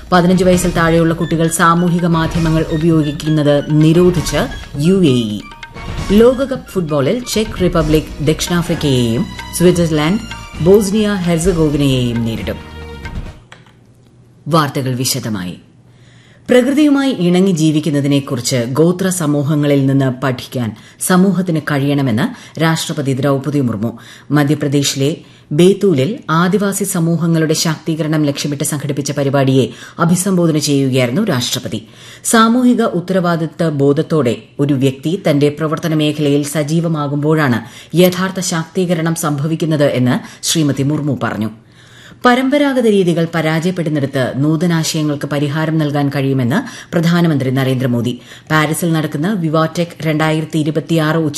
പതിനഞ്ച് വയസ്സിൽ താഴെയുള്ള കുട്ടികൾ സാമൂഹിക മാധ്യമങ്ങൾ ഉപയോഗിക്കുന്നത് നിരോധിച്ച് യു എ ഇ ലോകകപ്പ് ഫുട്ബോളിൽ ചെക്ക് റിപ്പബ്ലിക് ദക്ഷിണാഫ്രിക്കയെയും സ്വിറ്റ്സർലാൻഡ് ബോസ്നിയ ഹെർസഗോവിനയെയും നേരിടും വാർത്തകൾ വിശദമായി പ്രകൃതിയുമായി ഇണങ്ങി ജീവിക്കുന്നതിനെക്കുറിച്ച് ഗോത്ര സമൂഹങ്ങളിൽ നിന്ന് പഠിക്കാൻ സമൂഹത്തിന് കഴിയണമെന്ന് രാഷ്ട്രപതി ദ്രൌപദി മുർമു മധ്യപ്രദേശിലെ ബേത്തൂലിൽ ആദിവാസി സമൂഹങ്ങളുടെ ശാക്തീകരണം ലക്ഷ്യമിട്ട് സംഘടിപ്പിച്ച പരിപാടിയെ അഭിസംബോധന ചെയ്യുകയായിരുന്നു രാഷ്ട്രപതി സാമൂഹിക ഉത്തരവാദിത്ത ബോധത്തോടെ ഒരു വ്യക്തി തന്റെ പ്രവർത്തന മേഖലയിൽ സജീവമാകുമ്പോഴാണ് യഥാർത്ഥ ശാക്തീകരണം സംഭവിക്കുന്നത് എന്ന് ശ്രീമതി മുർമു പറഞ്ഞു പരമ്പരാഗത രീതികൾ പരാജയപ്പെടുന്നിടത്ത് നൂതനാശയങ്ങൾക്ക് പരിഹാരം നൽകാൻ കഴിയുമെന്ന് പ്രധാനമന്ത്രി നരേന്ദ്രമോദി പാരീസിൽ നടക്കുന്ന വിവാടെക്